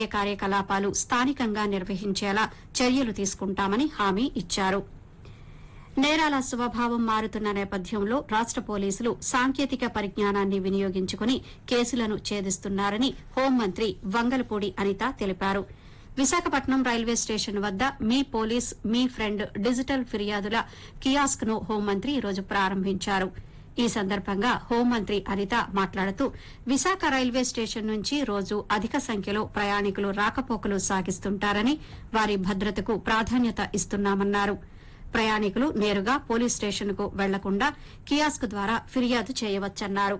కార్యకలాపాలు స్థానికంగా నిర్వహించేలా చర్యలు తీసుకుంటామని హామీ ఇచ్చారు నేరాల స్వభావం మారుతున్న నేపథ్యంలో రాష్ట పోలీసులు సాంకేతిక పరిజ్ఞానాన్ని వినియోగించుకుని కేసులను ఛేదిస్తున్నారని హోంమంత్రి వంగలపూడి అనిత తెలిపారు విశాఖపట్నం రైల్వే స్టేషన్ వద్ద మీ పోలీస్ మీ ఫ్రెండ్ డిజిటల్ ఫిర్యాదుల కియాస్క్ ను హోంమంత్రి ఈరోజు ప్రారంభించారు ఈ సందర్భంగా హోంమంత్రి అనిత మాట్లాడుతూ విశాఖ రైల్వే స్టేషన్ నుంచి రోజు అధిక సంఖ్యలో ప్రయాణికులు రాకపోకలు సాగిస్తుంటారని వారి భద్రతకు ప్రాధాన్యత ఇస్తున్నామన్నారు ప్రయాణికులు నేరుగా పోలీస్ స్టేషన్కు వెళ్లకుండా కియాస్క్ ద్వారా ఫిర్యాదు చేయవచ్చన్నారు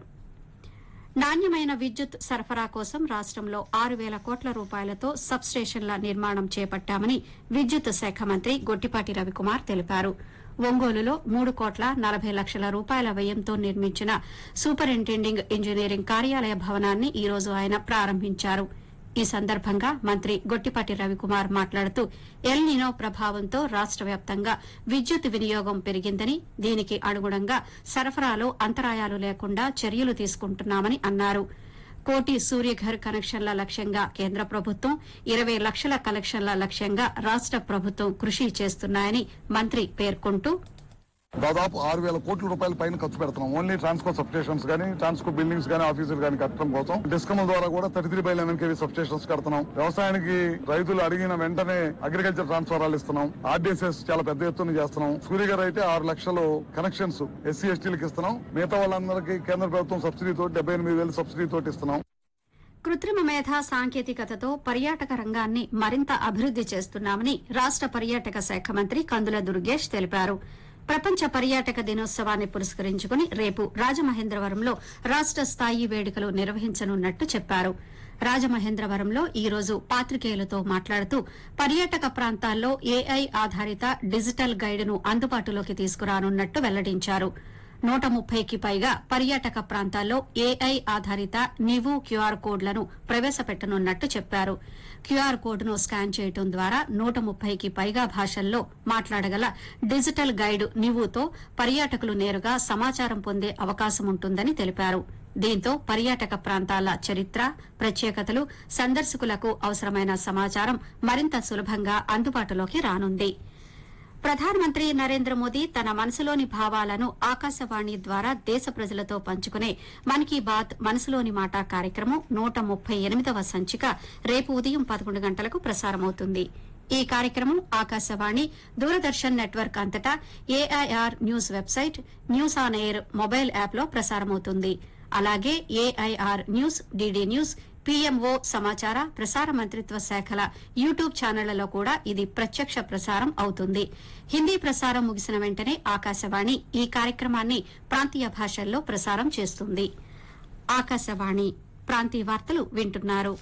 నాణ్యమైన విద్యుత్ సరఫరా కోసం రాష్టంలో ఆరు వేల కోట్ల రూపాయలతో సబ్ స్టేషన్ల నిర్మాణం చేపట్టామని విద్యుత్ శాఖ మంత్రి గొట్టిపాటి రవికుమార్ తెలిపారు ఒంగోలులో మూడు కోట్ల నలభై లక్షల రూపాయల వ్యయంతో నిర్మించిన సూపరింటెండింగ్ ఇంజనీరింగ్ కార్యాలయ భవనాన్ని ఈ రోజు ఆయన ప్రారంభించారు ఈ సందర్భంగా మంత్రి గొట్టిపాటి రవికుమార్ మాట్లాడుతూ ఎల్ నినో ప్రభావంతో రాష్ట వ్యాప్తంగా విద్యుత్ వినియోగం పెరిగిందని దీనికి అనుగుణంగా సరఫరాలో అంతరాయాలు లేకుండా చర్యలు తీసుకుంటున్నామని అన్నారు కోటి సూర్యఘర్ కనెక్షన్ల లక్ష్యంగా కేంద్ర ప్రభుత్వం ఇరవై లక్షల కనెక్షన్ల లక్ష్యంగా రాష్ట ప్రభుత్వం కృషి చేస్తున్నాయని మంత్రి పేర్కొంటూ దాదాపు ఆరు వేల కోట్ల రూపాయల పైన ఖర్చు పెడుతున్నాం ఓన్లీ ట్రాన్స్కో సబ్ స్టేషన్స్ కానీ ట్రాన్స్కో బిల్డింగ్స్ కానీ ఆఫీసులు కానీ కట్టడం కోసం డిస్కమ్ ద్వారా కూడా thirty three by eleven KV sub stations కడుతున్నాం వ్యవసాయానికి రైతులు అడిగిన వెంటనే అగ్రికల్చర్ ట్రాన్స్ఫరాలు ఇస్తున్నాం ఆర్డీఎస్ఎస్ చాలా పెద్ద ఎత్తున చేస్తున్నాం సూర్య గారు అయితే ఆరు లక్షలు కనెక్షన్స్ ఎస్సీ ఎస్టీలకు ఇస్తున్నాం మిగతా వాళ్ళందరికీ కేంద్ర ప్రభుత్వం సబ్సిడీ తోటి డెబ్బై ఎనిమిది వేలు సబ్సిడీ తోటి ఇస్తున్నాం కృత్రిమ మేధా సాంకేతికతతో పర్యాటక రంగాన్ని మరింత అభివృద్ది చేస్తున్నామని రాష్ట పర్యాటక శాఖ మంత్రి కందుల దుర్గేష్ తెలిపారు ప్రపంచ పర్యాటక దినోత్సవాన్ని పురస్కరించుకుని రేపు రాజమహేంద్రవరంలో రాష్ట స్థాయి వేడుకలు నిర్వహించనున్నట్టు చెప్పారు రాజమహేంద్రవరంలో ఈ రోజు పాత్రికేయులతో మాట్లాడుతూ పర్యాటక ప్రాంతాల్లో ఏఐ ఆధారిత డిజిటల్ గైడ్ను అందుబాటులోకి తీసుకురానున్నట్టు వెల్లడించారు నూట ముప్పైకి పైగా పర్యాటక ప్రాంతాల్లో ఏఐ ఆధారిత నివు క్యూఆర్ కోడ్లను ప్రవేశపెట్టనున్నట్టు చెప్పారు క్యూఆర్ కోడ్ను స్కాన్ చేయడం ద్వారా నూట ముప్పైకి పైగా భాషల్లో మాట్లాడగల డిజిటల్ గైడ్ నివుతో పర్యాటకులు నేరుగా సమాచారం పొందే అవకాశం ఉంటుందని తెలిపారు దీంతో పర్యాటక ప్రాంతాల చరిత్ర ప్రత్యేకతలు సందర్శకులకు అవసరమైన సమాచారం మరింత సులభంగా అందుబాటులోకి రానుంది ప్రధానమంత్రి నరేంద్ర మోదీ తన మనసులోని భావాలను ఆకాశవాణి ద్వారా దేశ ప్రజలతో పంచుకునే మన్ కీ బాత్ మనసులోని మాట కార్యక్రమం నూట ముప్పై ఎనిమిదవ సంచిక రేపు ఉదయం పదకొండు గంటలకు ప్రసారమవుతుంది ఈ కార్యక్రమం ఆకాశవాణి దూరదర్శన్ నెట్వర్క్ అంతటా AIR news website news on air mobile యాప్లో ప్రసారమవుతుంది అలాగే AIR news DD news PMO సమాచార ప్రసార మంత్రిత్వ శాఖల యూట్యూబ్ ఛానళ్లలో కూడా ఇది ప్రత్యక్ష ప్రసారం అవుతుంది హిందీ ప్రసారం ముగిసిన వెంటనే ఆకాశవాణి ఈ కార్యక్రమాన్ని ప్రాంతీయ భాషల్లో ప్రసారం చేస్తుంది ఆకాశవాణి ప్రాంతీయ వార్తలు వింటున్నారు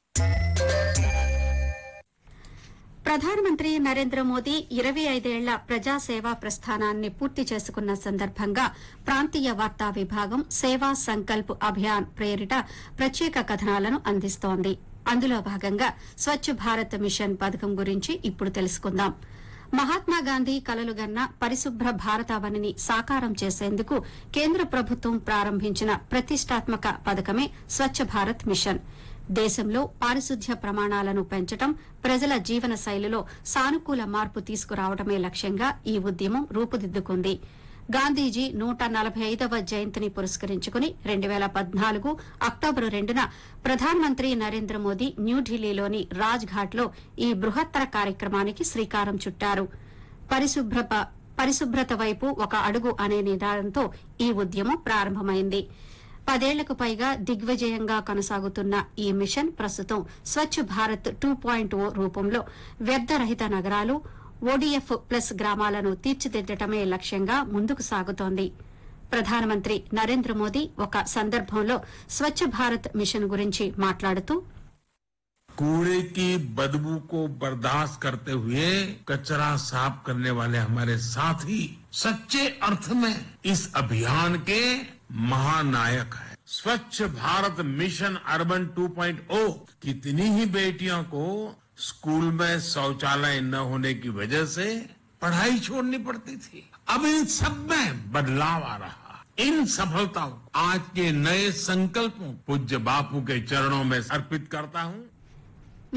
ప్రధానమంత్రి నరేంద్ర మోదీ ఇరవై ఐదేళ్ల ప్రజాసేవా ప్రస్థానాన్ని పూర్తి చేసుకున్న సందర్భంగా ప్రాంతీయ వార్తా విభాగం సేవా సంకల్ప్ అభియాన్ ప్రేరిట ప్రత్యేక కథనాలను అందిస్తోంది అందులో భాగంగా స్వచ్ఛ భారత్ మిషన్ పథకం గురించి ఇప్పుడు తెలుసుకుందాం మహాత్మా గాంధీ కలలుగన్న పరిశుభ్ర భారతావనిని సాకారం చేసేందుకు కేంద్ర ప్రభుత్వం ప్రారంభించిన ప్రతిష్టాత్మక పథకమే స్వచ్ఛ భారత్ మిషన్ దేశంలో పారిశుధ్య ప్రమాణాలను పెంచడం ప్రజల జీవన శైలిలో సానుకూల మార్పు తీసుకురావడమే లక్ష్యంగా ఈ ఉద్యమం రూపుదిద్దుకుంది గాంధీజీ నూట నలభై ఐదవ జయంతిని పురస్కరించుకుని రెండు వేల పద్నాలుగు అక్టోబరు రెండున ప్రధానమంత్రి నరేంద్ర మోదీ న్యూఢిల్లీలోని రాజ్ ఘాట్లో ఈ బృహత్తర కార్యక్రమానికి శ్రీకారం చుట్టారు పరిశుభ్ర పరిశుభ్రత వైపు ఒక అడుగు అనే నినాదంతో ఈ ఉద్యమం ప్రారంభమైంది పదేళ్లకు పైగా దిగ్విజయంగా కొనసాగుతున్న ఈ మిషన్ ప్రస్తుతం Swachh Bharat two point O రూపంలో వ్యర్థరహిత నగరాలు ఓడీఎఫ్ ప్లస్ గ్రామాలను తీర్చిదిద్దటమే లక్ష్యంగా ముందుకు సాగుతోంది ప్రధానమంత్రి నరేంద్ర మోదీ ఒక సందర్భంలో స్వచ్ఛ భారత్ మిషన్ గురించి మాట్లాడుతూ कूड़े की बदबू को बर्दाश्त करते हुए कचरा साफ करने वाले हमारे साथी सच्चे अर्थ में इस अभियान के महानायक हैं स्वच्छ भारत मिशन अर्बन 2.0 कितनी ही बेटियों को स्कूल में शौचालय न होने की वजह से पढ़ाई छोड़नी पड़ती थी अब इन सब में बदलाव आ रहा है इन सफलताओं आज के नए संकल्पों पूज्य बापू के चरणों में अर्पित करता हूं